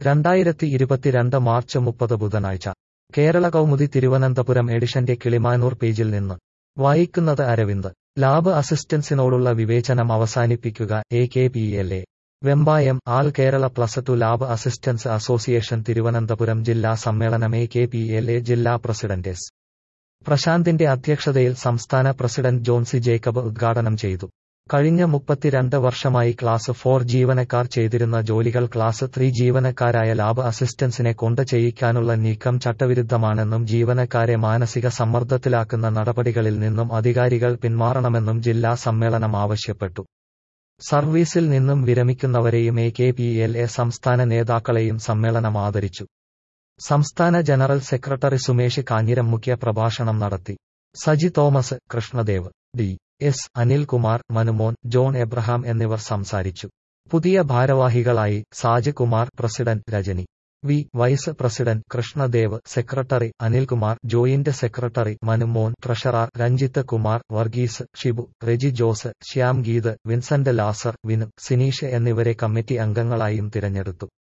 രണ്ടായിരത്തി ഇരുപത്തിരണ്ട് മാർച്ച് മുപ്പത് ബുധനാഴ്ച കേരള കൗമുദി തിരുവനന്തപുരം എഡിഷന്റെ കിളിമാനൂർ പേജിൽ നിന്ന് വായിക്കുന്നത് അരവിന്ദ് ലാബ് അസിസ്റ്റൻസിനോടുള്ള വിവേചനം അവസാനിപ്പിക്കുക A K P L A Vembayam all Kerala plus two lab assistants association Thiruvananthapuram ജില്ലാ സമ്മേളനം A K P L A ജില്ലാ പ്രസിഡന്റ് എസ് പ്രശാന്തിന്റെ അധ്യക്ഷതയിൽ സംസ്ഥാന പ്രസിഡന്റ് ജോൺസി ജേക്കബ് ഉദ്ഘാടനം ചെയ്തു കഴിഞ്ഞ മുപ്പത്തിരണ്ട് വർഷമായി ക്ലാസ് ഫോർ ജീവനക്കാർ ചെയ്തിരുന്ന ജോലികൾ ക്ലാസ് ത്രീ ജീവനക്കാരായ ലാബ് അസിസ്റ്റൻസിനെ കൊണ്ട് ചെയ്യിക്കാനുള്ള നീക്കം ചട്ടവിരുദ്ധമാണെന്നും ജീവനക്കാരെ മാനസിക സമ്മർദ്ദത്തിലാക്കുന്ന നടപടികളിൽ നിന്നും അധികാരികൾ പിന്മാറണമെന്നും ജില്ലാ സമ്മേളനം ആവശ്യപ്പെട്ടു സർവീസിൽ നിന്നും വിരമിക്കുന്നവരെയും A K P L A സംസ്ഥാന നേതാക്കളെയും സമ്മേളനം ആദരിച്ചു സംസ്ഥാന ജനറൽ സെക്രട്ടറി സുമേഷ് കാഞ്ഞിരം മുഖ്യ പ്രഭാഷണം നടത്തി സജി തോമസ് കൃഷ്ണദേവ് ഡി എസ് അനിൽകുമാർ മനുമോൻ ജോൺ എബ്രഹാം എന്നിവർ സംസാരിച്ചു പുതിയ ഭാരവാഹികളായി Saj Kumar president Rajani V vice president Krishnadev secretary Anilkumar joint secretary Manumon treasurer Ranjith Kumar Varghese Shibu Reji Jose Shyam Geeth Vincent Lazar Vinu Sineesh എന്നിവരെ കമ്മിറ്റി അംഗങ്ങളായും തിരഞ്ഞെടുത്തു